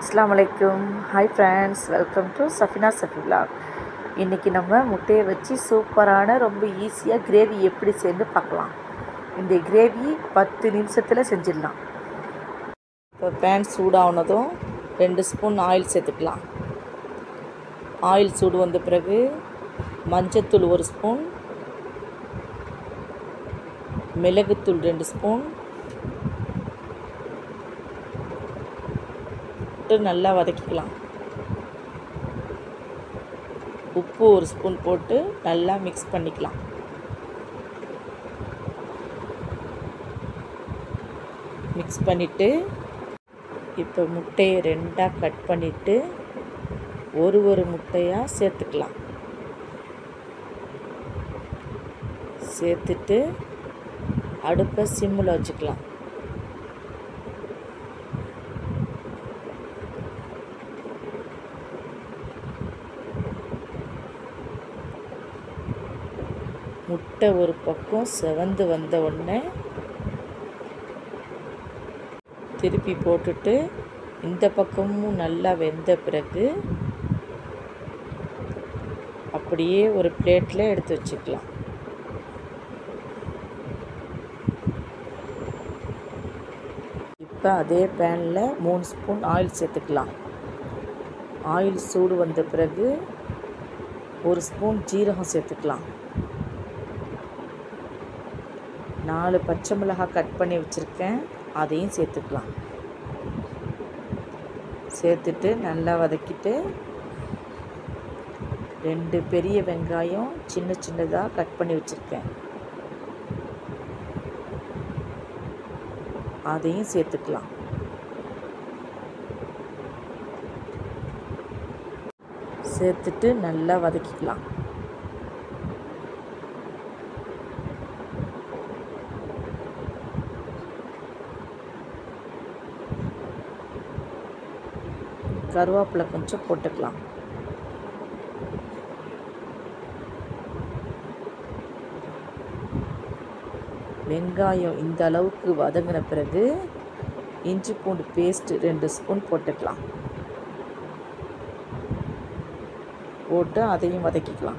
அஸ்ஸலாமு அலைக்கும் hi friends welcome to Safina Safi vlog இன்றைக்கி நம்ம முட்டையை வச்சு சூப்பரான ரொம்ப ஈஸியாக கிரேவி எப்படி செய்யணும்னு பார்க்கலாம் இந்த கிரேவி பத்து நிமிஷத்தில் செஞ்சிடலாம் இப்போ பேன் சூடானதும் ரெண்டு ஸ்பூன் ஆயில் சேர்த்துக்கலாம் ஆயில் சூடு வந்த பிறகு மஞ்சத்தூள் ஒரு ஸ்பூன் மிளகுத்தூள் ரெண்டு ஸ்பூன் போட்டு நல்லா வதக்கிக்கலாம் உப்பு ஒரு ஸ்பூன் போட்டு நல்லா மிக்ஸ் பண்ணிக்கலாம் மிக்ஸ் பண்ணிவிட்டு இப்போ முட்டையை ரெண்டாக கட் பண்ணிவிட்டு ஒரு ஒரு முட்டையாக சேர்த்துக்கலாம் சேர்த்துட்டு அடுப்பை சிம்மில் வச்சுக்கலாம் முட்டை ஒரு பக்கம் செவந்து வந்த உடனே திருப்பி போட்டுட்டு இந்த பக்கமும் நல்லா வெந்த பிறகு அப்படியே ஒரு பிளேட்டில் எடுத்து வச்சுக்கலாம் இப்போ அதே பேனில் மூணு ஸ்பூன் ஆயில் சேர்த்துக்கலாம் ஆயில் சூடு வந்த பிறகு ஒரு ஸ்பூன் ஜீரகம் சேர்த்துக்கலாம் நாலு பச்சை மிளகாய் கட் பண்ணி வச்சுருக்கேன் அதையும் சேர்த்துக்கலாம் சேர்த்துட்டு நல்லா வதக்கிட்டு ரெண்டு பெரிய வெங்காயம் சின்ன சின்னதாக கட் பண்ணி வச்சுருக்கேன் அதையும் சேர்த்துக்கலாம் சேர்த்துட்டு நல்லா வதக்கிக்கலாம் கருவேப்பிலை கொஞ்சம் போட்டுக்கலாம் வெங்காயம் இந்த அளவுக்கு வதங்கின பிறகு இஞ்சி பூண்டு பேஸ்ட்டு ரெண்டு ஸ்பூன் போட்டுக்கலாம் போட்டு அதையும் வதக்கிக்கலாம்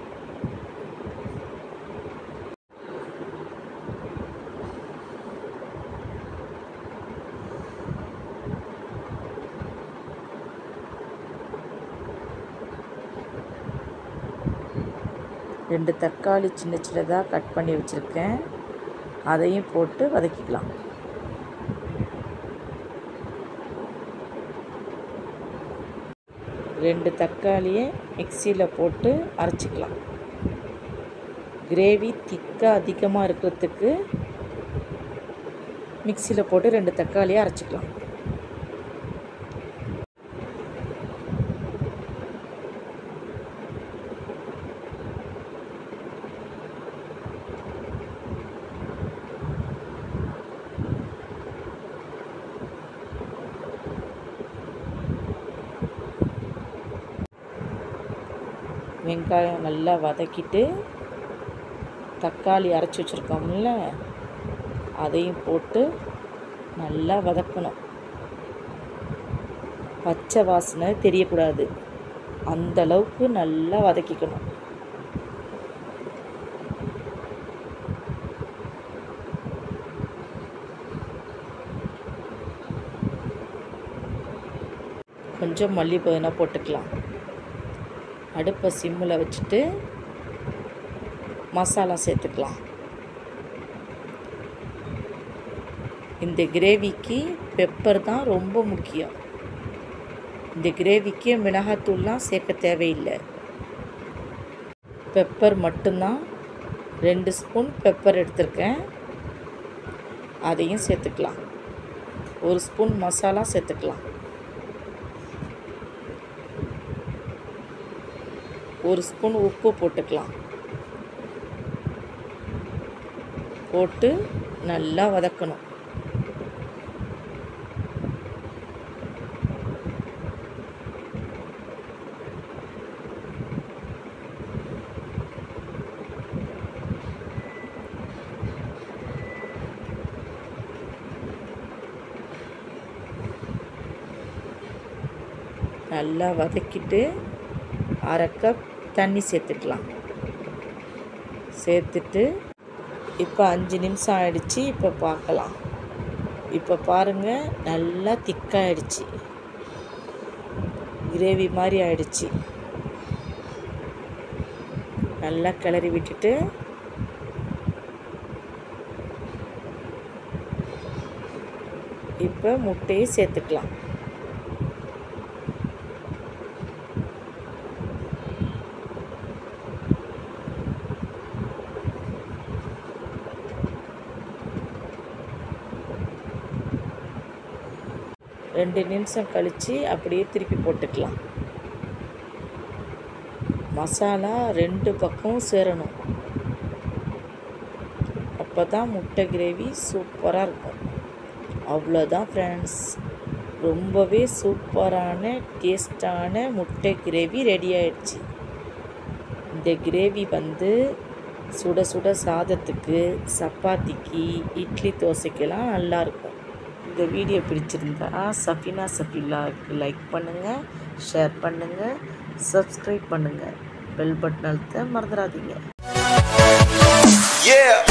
ரெண்டு தக்காளி சின்ன சின்னதாக கட் பண்ணி வச்சுருக்கேன் அதையும் போட்டு வதக்கிக்கலாம் ரெண்டு தக்காளியை மிக்சியில் போட்டு அரைச்சிக்கலாம் கிரேவி திக்காக அதிகமாக இருக்கிறதுக்கு மிக்சியில் போட்டு ரெண்டு தக்காளியை அரைச்சிக்கலாம் வெங்காயம் நல்லா வதக்கிட்டு தக்காளி அரைச்சி வச்சுருக்கோம்ல அதையும் போட்டு நல்லா வதக்கணும் பச்சை வாசனை தெரியக்கூடாது அந்த அளவுக்கு நல்லா வதக்கிக்கணும் கொஞ்சம் மல்லி புதினா போட்டுக்கலாம் அடுப்பை சிம்மில் வச்சுட்டு மசாலா சேர்த்துக்கலாம் இந்த கிரேவிக்கு பெப்பர் தான் ரொம்ப முக்கியம் இந்த கிரேவிக்கு மிளகாத்தூள்லாம் சேர்க்க தேவையில்லை பெப்பர் மட்டும்தான் ரெண்டு ஸ்பூன் பெப்பர் எடுத்திருக்கேன் அதையும் சேர்த்துக்கலாம் ஒரு ஸ்பூன் மசாலா சேர்த்துக்கலாம் ஒரு ஸ்பூன் உப்பு போட்டுக்கலாம் போட்டு நல்லா வதக்கணும் நல்லா வதக்கிட்டு அரை கப் தண்ணி சேர்த்துக்கலாம் சேர்த்துட்டு இப்போ அஞ்சு நிமிஷம் ஆயிடுச்சு இப்போ பார்க்கலாம் இப்போ பாருங்கள் நல்லா திக்காயிடுச்சு கிரேவி மாதிரி ஆயிடுச்சு நல்லா கிளறி விட்டுட்டு இப்போ முட்டையை சேர்த்துக்கலாம் ரெண்டு நிமிஷம் கழித்து அப்படியே திருப்பி போட்டுக்கலாம் மசாலா ரெண்டு பக்கமும் சேரணும் அப்போ தான் முட்டை கிரேவி சூப்பராக இருக்கும் அவ்வளோதான் ஃப்ரெண்ட்ஸ் ரொம்பவே சூப்பரான டேஸ்டான முட்டை கிரேவி ரெடி ஆயிடுச்சு இந்த கிரேவி வந்து சுட சுட சாதத்துக்கு சப்பாத்திக்கு இட்லி தோசைக்கெல்லாம் நல்லாயிருக்கும் இந்த வீடியோ பிடிச்சிருந்தா சஃபினா சஃபிலாவுக்கு லைக் பண்ணுங்கள் ஷேர் பண்ணுங்கள் சப்ஸ்கிரைப் பண்ணுங்கள் பெல் பட்டன் அழுத்த மறந்துடாதீங்க Yeah.